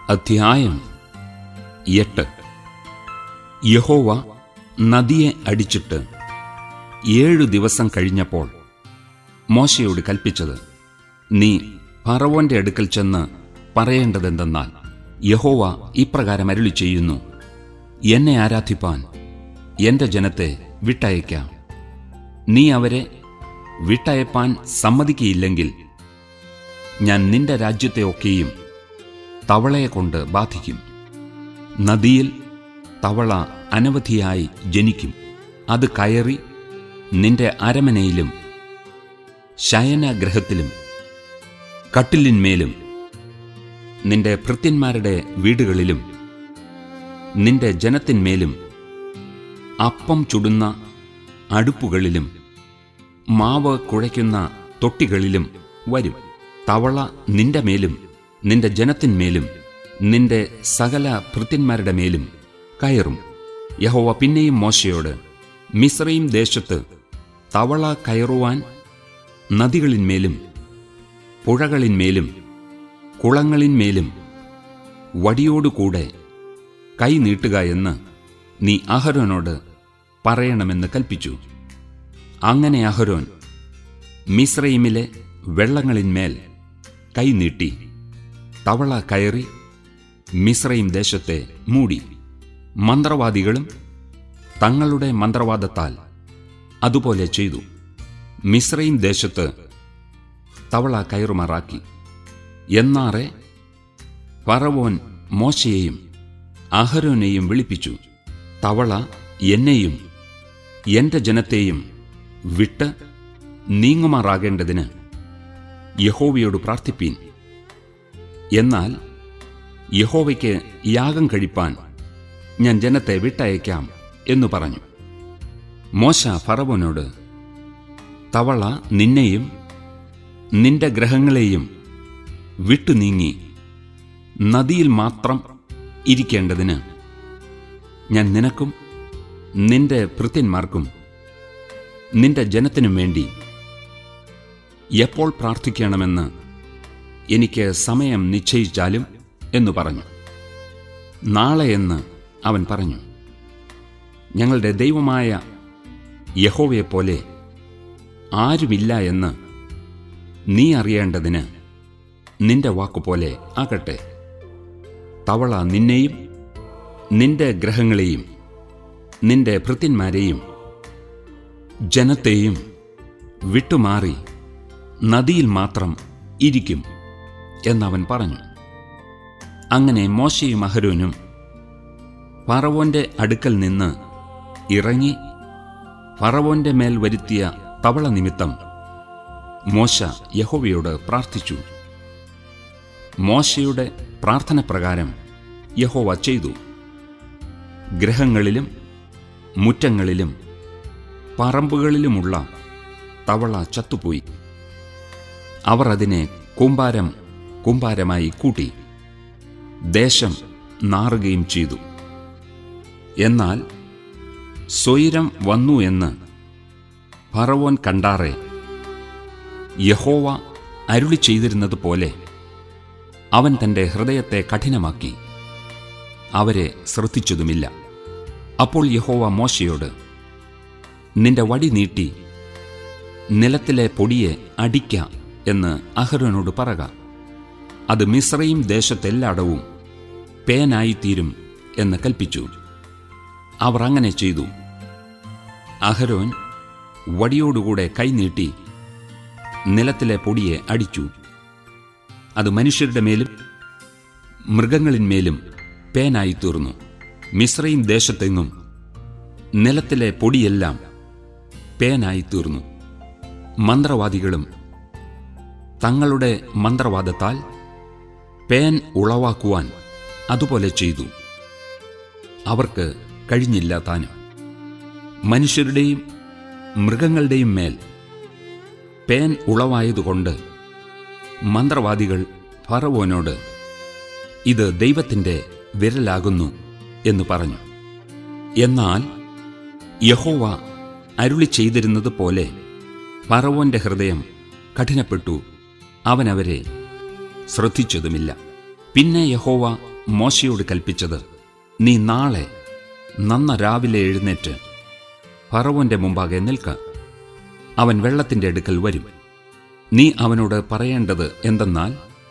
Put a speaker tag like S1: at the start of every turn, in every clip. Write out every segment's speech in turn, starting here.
S1: അധ്യായം എട്ട് യഹോവ നദിയെ അടിച്ചിട്ട് ഏഴു ദിവസം കഴിഞ്ഞപ്പോൾ മോശയോട് കൽപ്പിച്ചത് നീ ഫറവോന്റെ അടുക്കൽ ചെന്ന് പറയേണ്ടതെന്തെന്നാൽ യഹോവ ഇപ്രകാരം അരുളി ചെയ്യുന്നു എന്നെ ആരാധിപ്പാൻ എന്റെ ജനത്തെ വിട്ടയക്കാം നീ അവരെ വിട്ടയപ്പാൻ സമ്മതിക്കയില്ലെങ്കിൽ ഞാൻ നിന്റെ രാജ്യത്തെ ഒക്കെയും തവളയെ കൊണ്ട് ബാധിക്കും നദിയിൽ തവള അനവധിയായി ജനിക്കും അത് കയറി നിന്റെ അരമനയിലും ശയനഗ്രഹത്തിലും കട്ടിലിന്മേലും നിന്റെ ഭൃത്യന്മാരുടെ വീടുകളിലും നിന്റെ ജനത്തിന്മേലും അപ്പം ചുടുന്ന അടുപ്പുകളിലും മാവ് കുഴയ്ക്കുന്ന തൊട്ടികളിലും വരും തവള നിന്റെ മേലും നിന്റെ ജനത്തിന്മേലും നിന്റെ സകല ഭൃത്യന്മാരുടെ മേലും കയറും യഹോവ പിന്നെയും മോശയോട് മിശ്രയും ദേശത്ത് തവള കയറുവാൻ നദികളിന്മേലും പുഴകളിന്മേലും കുളങ്ങളിന്മേലും വടിയോടുകൂടെ കൈ നീട്ടുക എന്ന് നീ അഹരോനോട് പറയണമെന്ന് കൽപ്പിച്ചു അങ്ങനെ അഹരോൻ മിശ്രയിമിലെ വെള്ളങ്ങളിന്മേൽ കൈ നീട്ടി തവള കയറി മിശ്രയും ദേശത്തെ മൂടി മന്ത്രവാദികളും തങ്ങളുടെ മന്ത്രവാദത്താൽ അതുപോലെ ചെയ്തു മിശ്രയും ദേശത്ത് തവള കയറുമാറാക്കി എന്നാറെ ഫറവോൻ മോശയെയും അഹരോനെയും വിളിപ്പിച്ചു തവള എന്നെയും എന്റെ ജനത്തെയും വിട്ട് നീങ്ങുമാറാകേണ്ടതിന് യഹോവയോട് പ്രാർത്ഥിപ്പീൻ എന്നാൽ യഹോവയ്ക്ക് യാഗം കഴിപ്പാൻ ഞാൻ ജനത്തെ വിട്ടയക്കാം എന്നു പറഞ്ഞു മോശ ഫറവോനോട് തവള നിന്നെയും നിന്റെ ഗ്രഹങ്ങളെയും വിട്ടുനീങ്ങി നദിയിൽ മാത്രം ഇരിക്കേണ്ടതിന് ഞാൻ നിനക്കും നിന്റെ ഭൃത്യന്മാർക്കും നിന്റെ ജനത്തിനും വേണ്ടി എപ്പോൾ പ്രാർത്ഥിക്കണമെന്ന് എനിക്ക് സമയം നിശ്ചയിച്ചാലും എന്നു പറഞ്ഞു നാളെ എന്ന് അവൻ പറഞ്ഞു ഞങ്ങളുടെ ദൈവമായ യഹോവയെപ്പോലെ ആരുമില്ല എന്ന് നീ അറിയേണ്ടതിന് നിന്റെ വാക്കുപോലെ ആകട്ടെ തവള നിന്നെയും നിന്റെ ഗ്രഹങ്ങളെയും നിന്റെ ഭൃത്യന്മാരെയും ജനത്തെയും വിട്ടുമാറി നദിയിൽ മാത്രം ഇരിക്കും എന്നവൻ പറഞ്ഞു അങ്ങനെ മോശയും അഹരോനും ഫറവോന്റെ അടുക്കൽ നിന്ന് ഇറങ്ങി ഫറവോന്റെ മേൽ വരുത്തിയ തവള നിമിത്തം മോശ യഹോവയോട് പ്രാർത്ഥിച്ചു മോശയുടെ പ്രാർത്ഥന പ്രകാരം യഹോവ ചെയ്തു ഗ്രഹങ്ങളിലും മുറ്റങ്ങളിലും പറമ്പുകളിലുമുള്ള തവള ചത്തുപോയി അവർ അതിനെ കൂമ്പാരം കൂമ്പാരമായി കൂട്ടി ദേശം നാറുകയും ചെയ്തു എന്നാൽ സ്വൈരം വന്നു എന്ന് ഫറവോൻ കണ്ടാറെ യഹോവ അരുളി ചെയ്തിരുന്നത് പോലെ അവൻ തന്റെ ഹൃദയത്തെ കഠിനമാക്കി അവരെ ശ്രദ്ധിച്ചതുമില്ല അപ്പോൾ യഹോവ മോശയോട് നിന്റെ വടി നീട്ടി നിലത്തിലെ പൊടിയെ അടിക്ക എന്ന് അഹരോനോട് പറക അത് മിശ്രയും ദേശത്തെല്ലായിടവും പേനായിത്തീരും എന്ന് കൽപ്പിച്ചു അവർ അങ്ങനെ ചെയ്തു അഹരോൻ വടിയോടുകൂടെ കൈനീട്ടി നിലത്തിലെ പൊടിയെ അടിച്ചു അത് മനുഷ്യരുടെ മേലും മൃഗങ്ങളിന്മേലും പേനായി തീർന്നു മിശ്രയും ദേശത്തെങ്ങും നിലത്തിലെ പൊടിയെല്ലാം പേനായി തീർന്നു മന്ത്രവാദികളും തങ്ങളുടെ മന്ത്രവാദത്താൽ പേൻ ഉളവാക്കുവാൻ അതുപോലെ ചെയ്തു അവർക്ക് കഴിഞ്ഞില്ല താനും മനുഷ്യരുടെയും മൃഗങ്ങളുടെയും മേൽ പേൻ ഉളവായതുകൊണ്ട് മന്ത്രവാദികൾ ഫറവോനോട് ഇത് ദൈവത്തിൻ്റെ വിരലാകുന്നു എന്ന് പറഞ്ഞു എന്നാൽ യഹോവ അരുളി ചെയ്തിരുന്നത് പോലെ ഫറവോന്റെ ഹൃദയം കഠിനപ്പെട്ടു അവൻ അവരെ ശ്രദ്ധിച്ചതുമില്ല പിന്നെ യഹോവ മോശയോട് കൽപ്പിച്ചത് നീ നാളെ നന്ന രാവിലെ എഴുന്നേറ്റ് ഫറവോന്റെ മുമ്പാകെ നിൽക്ക അവൻ വെള്ളത്തിന്റെ അടുക്കൽ വരും നീ അവനോട് പറയേണ്ടത് എന്തെന്നാൽ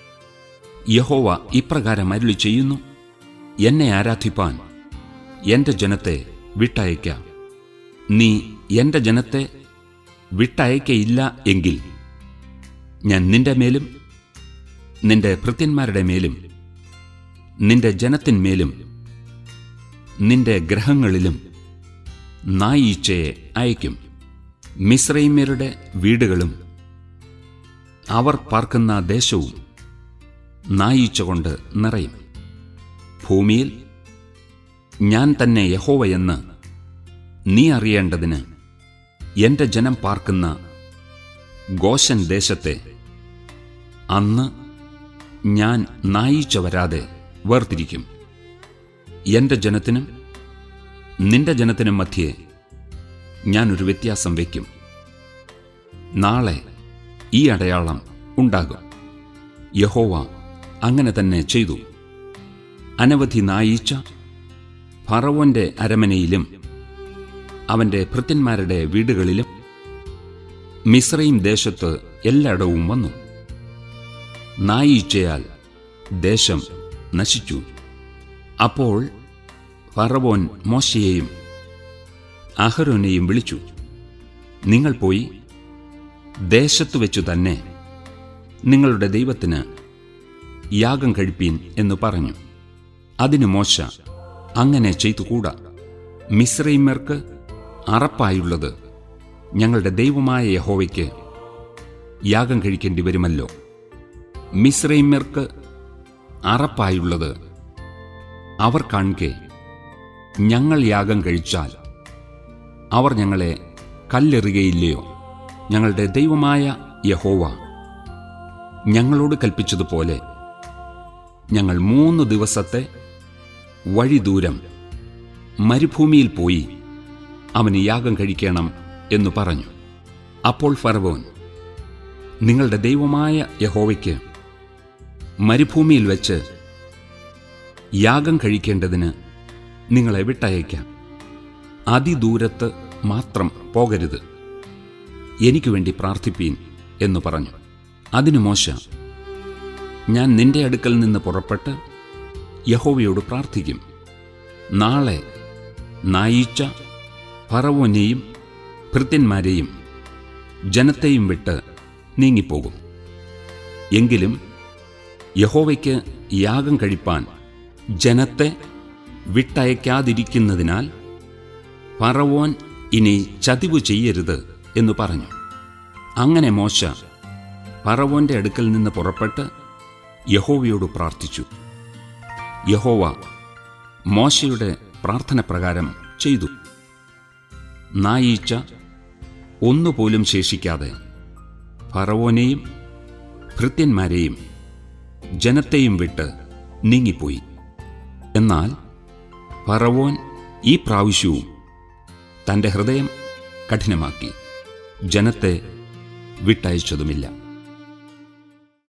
S1: യഹോവ ഇപ്രകാരം അരുളി ചെയ്യുന്നു എന്നെ ആരാധിപ്പാൻ എന്റെ ജനത്തെ വിട്ടയക്കാം നീ എന്റെ ജനത്തെ വിട്ടയക്കയില്ല എങ്കിൽ ഞാൻ നിന്റെ മേലും നിന്റെ ഭൃത്യന്മാരുടെ മേലും നിന്റെ ജനത്തിന്മേലും നിന്റെ ഗ്രഹങ്ങളിലും നായീച്ചയെ അയക്കും മിശ്രൈമ്യരുടെ വീടുകളും അവർ പാർക്കുന്ന ദേശവും നായീച്ച കൊണ്ട് നിറയും ഭൂമിയിൽ ഞാൻ തന്നെ യഹോവയെന്ന് നീ അറിയേണ്ടതിന് എന്റെ ജനം പാർക്കുന്ന ഗോശൻ ദേശത്തെ അന്ന് ഞാൻ നായിച്ച വരാതെ വേർതിരിക്കും എന്റെ ജനത്തിനും നിന്റെ ജനത്തിനും മധ്യേ ഞാനൊരു വ്യത്യാസം വയ്ക്കും നാളെ ഈ അടയാളം ഉണ്ടാകും യഹോവ അങ്ങനെ തന്നെ ചെയ്തു അനവധി നായീച്ച ഫറവോന്റെ അരമനയിലും അവന്റെ ഭൃത്യന്മാരുടെ വീടുകളിലും മിശ്രയും ദേശത്ത് എല്ലായിടവും വന്നു നായീച്ചയാൽ ദേശം നശിച്ചു അപ്പോൾ ഫറവോൻ മോശയെയും അഹരോനെയും വിളിച്ചു നിങ്ങൾ പോയി ദേശത്തു വെച്ചു തന്നെ നിങ്ങളുടെ ദൈവത്തിന് യാഗം കഴിപ്പീൻ എന്ന് പറഞ്ഞു അതിന് മോശ അങ്ങനെ ചെയ്തുകൂടാ മിശ്രൈമ്യർക്ക് അറപ്പായുള്ളത് ഞങ്ങളുടെ ദൈവമായ യഹോവയ്ക്ക് യാഗം കഴിക്കേണ്ടി വരുമല്ലോ മിശ്രൈമ്യർക്ക് അറപ്പായുള്ളത് അവർ കാൺകെ ഞങ്ങൾ യാഗം കഴിച്ചാൽ അവർ ഞങ്ങളെ കല്ലെറിയുകയില്ലയോ ഞങ്ങളുടെ ദൈവമായ യഹോവ ഞങ്ങളോട് കൽപ്പിച്ചതുപോലെ ഞങ്ങൾ മൂന്ന് ദിവസത്തെ വഴി ദൂരം മരുഭൂമിയിൽ പോയി അവന് യാഗം കഴിക്കണം എന്നു പറഞ്ഞു അപ്പോൾ ഫറവോൻ നിങ്ങളുടെ ദൈവമായ യഹോവയ്ക്ക് മരുഭൂമിയിൽ വെച്ച് യാഗം കഴിക്കേണ്ടതിന് നിങ്ങളെ വിട്ടയക്കാം അതിദൂരത്ത് മാത്രം പോകരുത് എനിക്കു വേണ്ടി പ്രാർത്ഥിപ്പീൻ എന്നു പറഞ്ഞു അതിനു മോശ ഞാൻ നിന്റെ അടുക്കൽ നിന്ന് പുറപ്പെട്ട് യഹോവയോട് പ്രാർത്ഥിക്കും നാളെ നായീച്ച ഫറവോനെയും ഭൃത്യന്മാരെയും ജനത്തെയും വിട്ട് നീങ്ങിപ്പോകും എങ്കിലും യഹോവയ്ക്ക് യാഗം കഴിപ്പാൻ ജനത്തെ വിട്ടയക്കാതിരിക്കുന്നതിനാൽ ഫറവോൻ ഇനി ചതിവ് ചെയ്യരുത് എന്ന് പറഞ്ഞു അങ്ങനെ മോശ ഫറവോന്റെ അടുക്കൽ നിന്ന് പുറപ്പെട്ട് യഹോവയോട് പ്രാർത്ഥിച്ചു യഹോവ മോശയുടെ പ്രാർത്ഥന പ്രകാരം ചെയ്തു നായീച്ച ഒന്നുപോലും ശേഷിക്കാതെ ഫറവോനെയും ഭൃത്യന്മാരെയും ജനത്തെയും വിട്ട് നീങ്ങിപ്പോയി എന്നാൽ ഫറവോൻ ഈ പ്രാവശ്യവും തന്റെ ഹൃദയം കഠിനമാക്കി ജനത്തെ വിട്ടയച്ചതുമില്ല